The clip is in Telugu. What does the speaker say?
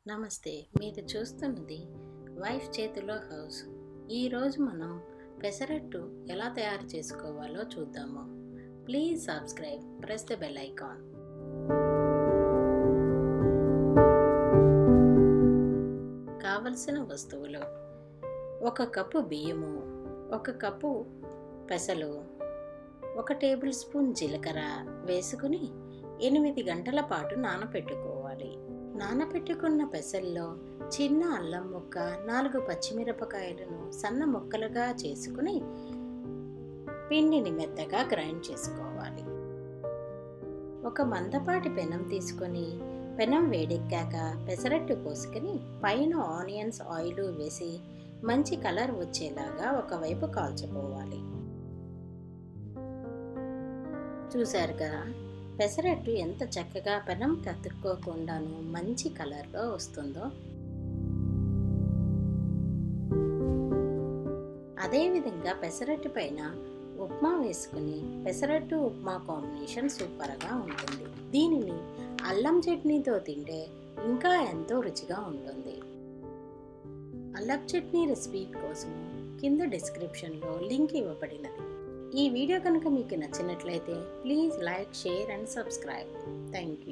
నమస్తే మీరు చూస్తున్నది వైఫ్ చేతిలో హౌస్ ఈరోజు మనం పెసరట్టు ఎలా తయారు చేసుకోవాలో చూద్దాము please subscribe press the bell icon కావలసిన వస్తువులు ఒక కప్పు బియ్యము ఒక కప్పు పెసలు ఒక టేబుల్ స్పూన్ జీలకర్ర వేసుకుని ఎనిమిది గంటల పాటు నానపెట్టుకోవాలి నానపెట్టుకున్న పెసల్లో చిన్న అల్లం ముక్క నాలుగు పచ్చిమిరపకాయలను సన్న ముక్కలుగా చేసుకుని పిండిని మెత్తగా గ్రైండ్ చేసుకోవాలి ఒక మందపాటి పెనం తీసుకొని పెనం వేడెక్కాక పెసరట్టు పోసుకొని పైన ఆనియన్స్ ఆయిల్ వేసి మంచి కలర్ వచ్చేలాగా ఒకవైపు కాల్చుకోవాలి చూశారు కదా పెసరట్టు ఎంత చక్కగా పెనం కత్తుక్కోకుండాను మంచి కలర్లో వస్తుందో అదేవిధంగా పెసరట్టు పైన ఉప్మా వేసుకుని పెసరట్టు ఉప్మా కాంబినేషన్ సూపర్గా ఉంటుంది దీనిని అల్లం చట్నీతో తింటే ఇంకా ఎంతో రుచిగా ఉంటుంది అల్లం చట్నీ రెసిపీ కోసం కింద డిస్క్రిప్షన్లో లింక్ ఇవ్వబడినది ఈ వీడియో కనుక మీకు నచ్చినట్లయితే please like share and subscribe thank you